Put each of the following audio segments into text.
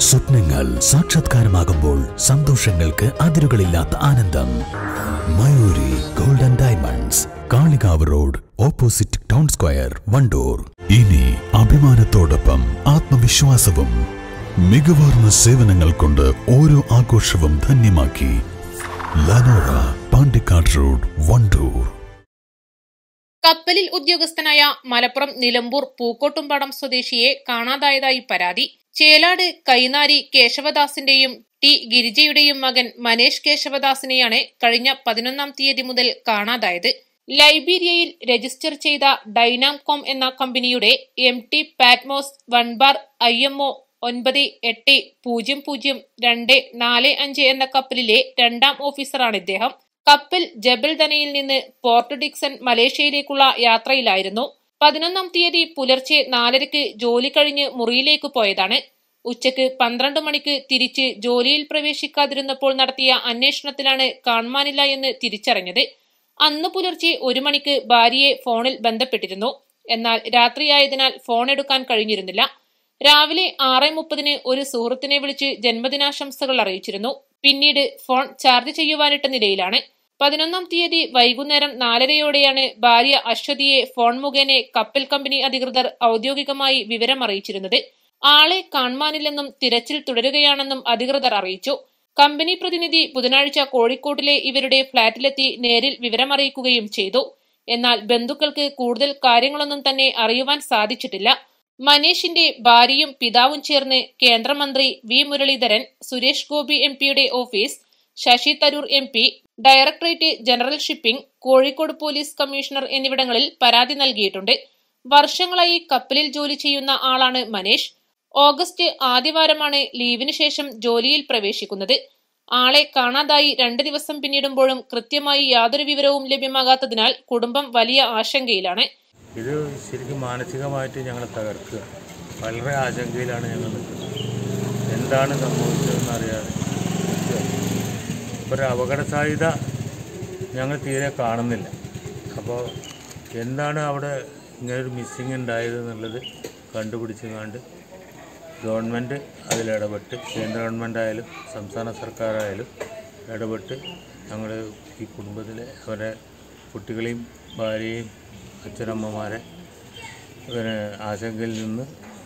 സ്വപ്നങ്ങൾ സാക്ഷാത്കാരമാകുമ്പോൾ സന്തോഷങ്ങൾക്ക് അതിരുകളില്ലാത്ത ആനന്ദം Mayuri golden diamonds Kalikavu road opposite town square Vandoor ഇനി അഭിമാനത്തോടൊപ്പം ആത്മവിശ്വാസവും മികവാർന്ന സേവനങ്ങൾ കൊണ്ട് ഓരോ ആഘോഷവും ധന്യമാക്കി ലനോറ പാണ്ടിക്കാട് റോഡ് വണ്ടൂർ കപ്പലിൽ ഉദ്യോഗസ്ഥനായ മലപ്പുറം നിലമ്പൂർ പൂക്കോട്ടുംപാടം സ്വദേശിയെ കാണാതായതായി പരാതി ചേലാട് കൈനാരി കേശവദാസിന്റെയും ടി ഗിരിജയുടെയും മകൻ മനേഷ് കേശവദാസിനെയാണ് കഴിഞ്ഞ പതിനൊന്നാം തീയതി മുതൽ കാണാതായത് ലൈബീരിയയിൽ രജിസ്റ്റർ ചെയ്ത ഡൈനാംകോം എന്ന കമ്പനിയുടെ M T Patmos one bar I M O ഒൻപത് എട്ട് പൂജ്യം പൂജ്യം രണ്ട് നാല് അഞ്ച് എന്ന കപ്പലിലെ രണ്ടാം ഓഫീസറാണ് ഇദ്ദേഹം കപ്പൽ ജബൽ ധനയിൽ നിന്ന് പോർട്ട് ഡിക്സൺ മലേഷ്യയിലേക്കുള്ള യാത്രയിലായിരുന്നു പതിനൊന്നാം തീയതി പുലർച്ചെ നാലരയ്ക്ക് ജോലി കഴിഞ്ഞ് മുറിയിലേക്ക് പോയതാണ് ഉച്ചയ്ക്ക് പന്ത്രണ്ട് മണിക്ക് തിരിച്ച് ജോലിയിൽ പ്രവേശിക്കാതിരുന്നപ്പോൾ നടത്തിയ അന്വേഷണത്തിലാണ് കാണുവാനില്ല എന്ന് തിരിച്ചറിഞ്ഞത് അന്ന് പുലർച്ചെ ഒരു മണിക്ക് ഭാര്യയെ ഫോണിൽ ബന്ധപ്പെട്ടിരുന്നു എന്നാൽ രാത്രിയായതിനാൽ ഫോൺ എടുക്കാൻ കഴിഞ്ഞിരുന്നില്ല രാവിലെ ആറ് മുപ്പതിന് ഒരു സുഹൃത്തിനെ വിളിച്ച് ജന്മദിനാശംസകൾ അറിയിച്ചിരുന്നു പിന്നീട് ഫോൺ ചാർജ് ചെയ്യുവാനിട്ട നിലയിലാണ് പതിനൊന്നാം തീയതി വൈകുന്നേരം നാലരയോടെയാണ് ഭാര്യ അശ്വതിയെ ഫോൺ മുഖേന കപ്പൽ കമ്പനി അധികൃതർ ഔദ്യോഗികമായി വിവരം അറിയിച്ചിരുന്നത് ആളെ കാണുവാനില്ലെന്നും തിരച്ചിൽ തുടരുകയാണെന്നും അധികൃതർ അറിയിച്ചു കമ്പനി പ്രതിനിധി ബുധനാഴ്ച കോഴിക്കോട്ടിലെ ഇവരുടെ ഫ്ളാറ്റിലെത്തി നേരിൽ വിവരമറിയിക്കുകയും ചെയ്തു എന്നാൽ ബന്ധുക്കൾക്ക് കൂടുതൽ കാര്യങ്ങളൊന്നും തന്നെ അറിയുവാൻ സാധിച്ചിട്ടില്ല മനീഷിന്റെ ഭാര്യയും പിതാവും ചേർന്ന് കേന്ദ്രമന്ത്രി വി മുരളീധരൻ സുരേഷ് ഗോപി എം പിയുടെ office Shashi Tharoor M P directorate general shipping Kozhikode police commissioner എന്നിവിടങ്ങളിൽ പരാതി നൽകിയിട്ടുണ്ട് വർഷങ്ങളായി കപ്പലിൽ ജോലി ചെയ്യുന്ന ആളാണ് മനീഷ് ഓഗസ്റ്റ് ആദ്യവാരമാണ് ലീവിന് ശേഷം ജോലിയിൽ പ്രവേശിക്കുന്നത് ആളെ കാണാതായി രണ്ട് ദിവസം പിന്നിടുമ്പോഴും കൃത്യമായി യാതൊരു വിവരവും ലഭ്യമാകാത്തതിനാൽ കുടുംബം വലിയ ആശങ്കയിലാണ് ഇത് ശരിക്കും മാനസികമായിട്ട് ഞങ്ങളെ തകർക്കുക വളരെ ആശങ്കയിലാണ് ഞങ്ങൾ നിൽക്കുന്നത് എന്താണ് സംഭവിച്ചതെന്ന് അറിയാതെ നിൽക്കുകയാണ്. ഒരു അപകട സാധ്യത ഞങ്ങൾ തീരെ കാണുന്നില്ല അപ്പോൾ എന്താണ് അവിടെ ഇങ്ങനൊരു മിസ്സിങ് ഉണ്ടായത് എന്നുള്ളത് കണ്ടുപിടിച്ച് കണ്ട് ഗവൺമെൻറ് അതിലിടപെട്ട് കേന്ദ്ര ഗവൺമെൻറ് ആയാലും സംസ്ഥാന സർക്കാരായാലും ഇടപെട്ട് ഞങ്ങൾ ഈ കുടുംബത്തിലെ അവരെ കുട്ടികളെയും ഭാര്യയെയും അച്ഛനമ്മമാരെ പിന്നെ ആശങ്കയിൽ നിന്ന്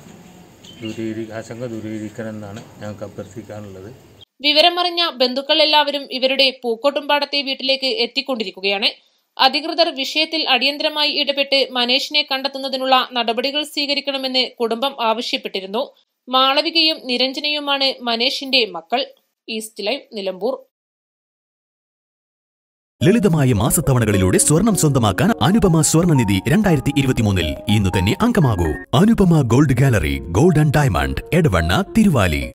ദൂരീകരി ആശങ്ക ദൂരീകരിക്കണമെന്നാണ് ഞങ്ങൾക്ക് അഭ്യർത്ഥിക്കാനുള്ളത് വിവരമറിഞ്ഞ ബന്ധുക്കൾ എല്ലാവരും ഇവരുടെ പൂക്കോട്ടുംപാടത്തെ വീട്ടിലേക്ക് എത്തിക്കൊണ്ടിരിക്കുകയാണ് അധികൃതർ വിഷയത്തിൽ അടിയന്തരമായി ഇടപെട്ട് മനേഷിനെ കണ്ടെത്തുന്നതിനുള്ള നടപടികൾ സ്വീകരിക്കണമെന്ന് കുടുംബം ആവശ്യപ്പെട്ടിരുന്നു മാളവികയും നിരഞ്ജനയുമാണ് മനേഷിന്റെ മക്കൾ ഈസ്റ്റ് ലൈവ് നിലമ്പൂർ ലളിതമായ മാസത്തവണകളിലൂടെ സ്വർണം സ്വന്തമാക്കാൻ അനുപമ സ്വർണ്ണനിധി രണ്ടായിരത്തി ഇരുപത്തിമൂന്നിൽ ഇന്ന് തന്നെ അംഗമാകൂ Anupama gold gallery gold and diamond Edavanna Thiruvali